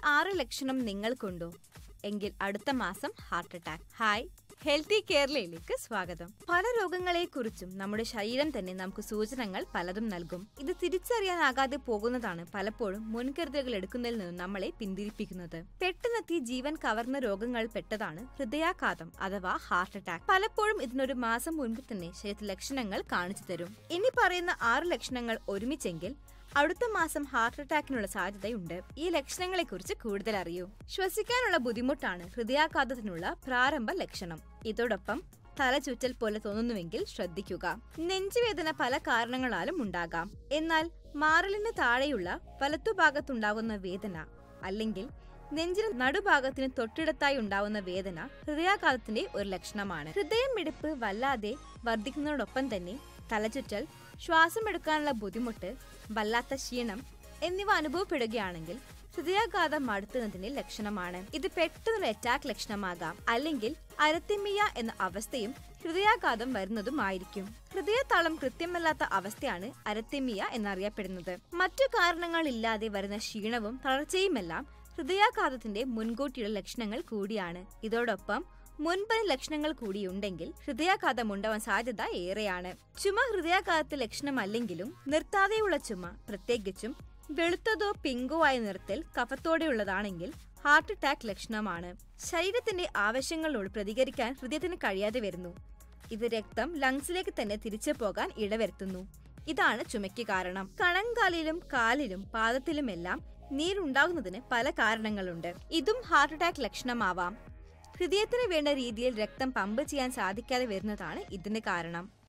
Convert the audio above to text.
ആറ് ലക്ഷണം നിങ്ങൾക്കുണ്ടോ എങ്കിൽ അടുത്ത മാസം ഹാർട്ട് അറ്റാക്ക് ഹായ് ഹെൽത്തി കേരളയിലേക്ക് സ്വാഗതം പല രോഗങ്ങളെക്കുറിച്ചും നമ്മുടെ ശരീരം തന്നെ നമുക്ക് സൂചനകൾ പലതും നൽകും ഇത് തിരിച്ചറിയാനാകാതെ പോകുന്നതാണ് പലപ്പോഴും മുൻകരുതലുകൾ എടുക്കുന്നതിൽ നിന്നും നമ്മളെ പിന്തിരിപ്പിക്കുന്നത് പെട്ടെന്നെത്തി ജീവൻ കവർന്ന രോഗങ്ങൾ പെട്ടതാണ് ഹൃദയാഘാതം അഥവാ ഹാർട്ട് അറ്റാക്ക് പലപ്പോഴും ഇതിനൊരു മാസം മുൻപ് തന്നെ ശരീരത്തിൽ ലക്ഷണങ്ങൾ കാണിച്ചു തരും ഇനി പറയുന്ന ആറ് ലക്ഷണങ്ങൾ ഒരുമിച്ചെങ്കിൽ അടുത്ത മാസം ഹാർട്ട് അറ്റാക്കിനുള്ള സാധ്യതയുണ്ട് ഈ ലക്ഷണങ്ങളെ കുറിച്ച് കൂടുതൽ അറിയൂ ശ്വസിക്കാനുള്ള ബുദ്ധിമുട്ടാണ് ഹൃദയാഘാതത്തിനുള്ള പ്രാരംഭ ലക്ഷണം ഇതോടൊപ്പം തലചുറ്റൽ പോലെ തോന്നുന്നുവെങ്കിൽ ശ്രദ്ധിക്കുക നെഞ്ചുവേദന പല കാരണങ്ങളാലും ഉണ്ടാകാം എന്നാൽ മാറലിന് താഴെയുള്ള വലത്തുഭാഗത്തുണ്ടാകുന്ന വേദന അല്ലെങ്കിൽ നെഞ്ചിന് നടുഭാഗത്തിന് തൊട്ടിടത്തായി ഉണ്ടാവുന്ന വേദന ഹൃദയാഘാതത്തിന്റെ ഒരു ലക്ഷണമാണ് ഹൃദയമിടിപ്പ് വല്ലാതെ വർദ്ധിക്കുന്നതോടൊപ്പം തന്നെ തലചുറ്റൽ ശ്വാസമെടുക്കാനുള്ള ബുദ്ധിമുട്ട് വല്ലാത്ത ക്ഷീണം എന്നിവ അനുഭവപ്പെടുകയാണെങ്കിൽ ഹൃദയാഘാതം അടുത്തുന്നതിന്റെ ലക്ഷണമാണ് ഇത് പെട്ടെന്നൊരു അറ്റാക്ക് ലക്ഷണമാകാം അല്ലെങ്കിൽ അരത്തിമിയ എന്ന അവസ്ഥയും ഹൃദയാഘാതം വരുന്നതുമായിരിക്കും ഹൃദയതാളം കൃത്യമല്ലാത്ത അവസ്ഥയാണ് അരത്തിമിയ എന്നറിയപ്പെടുന്നത് മറ്റു കാരണങ്ങളില്ലാതെ വരുന്ന ക്ഷീണവും തളർച്ചയുമെല്ലാം ഹൃദയാഘാതത്തിന്റെ മുൻകൂട്ടിയുള്ള ലക്ഷണങ്ങൾ കൂടിയാണ് ഇതോടൊപ്പം മുൻപ് ലക്ഷണങ്ങൾ കൂടിയുണ്ടെങ്കിൽ ഹൃദയാഘാതം ഉണ്ടാവാൻ സാധ്യത ഏറെയാണ് ചുമ ഹൃദയാഘാതത്തെ ലക്ഷണമല്ലെങ്കിലും നിർത്താതെയുള്ള ചുമ പ്രത്യേകിച്ചും വെളുത്തതോ പിങ്കോ ആയ നിറത്തിൽ കഫത്തോടെയുള്ളതാണെങ്കിൽ ഹാർട്ട് അറ്റാക്ക് ലക്ഷണമാണ് ശരീരത്തിന്റെ ആവശ്യങ്ങളോട് പ്രതികരിക്കാൻ ഹൃദയത്തിന് കഴിയാതെ വരുന്നു ഇത് രക്തം ലങ്സിലേക്ക് തന്നെ തിരിച്ചു പോകാൻ ഇടവരുത്തുന്നു ഇതാണ് ചുമയ്ക്ക് കാരണം കണങ്കാലിലും കാലിലും പാദത്തിലുമെല്ലാം നീരുണ്ടാകുന്നതിന് പല കാരണങ്ങളുണ്ട് ഇതും ഹാർട്ട് അറ്റാക്ക് ലക്ഷണമാവാം ഹൃദയത്തിന് വേണ്ട രീതിയിൽ രക്തം പമ്പ് ചെയ്യാൻ സാധിക്കാതെ വരുന്നതാണ് ഇതിന് കാരണം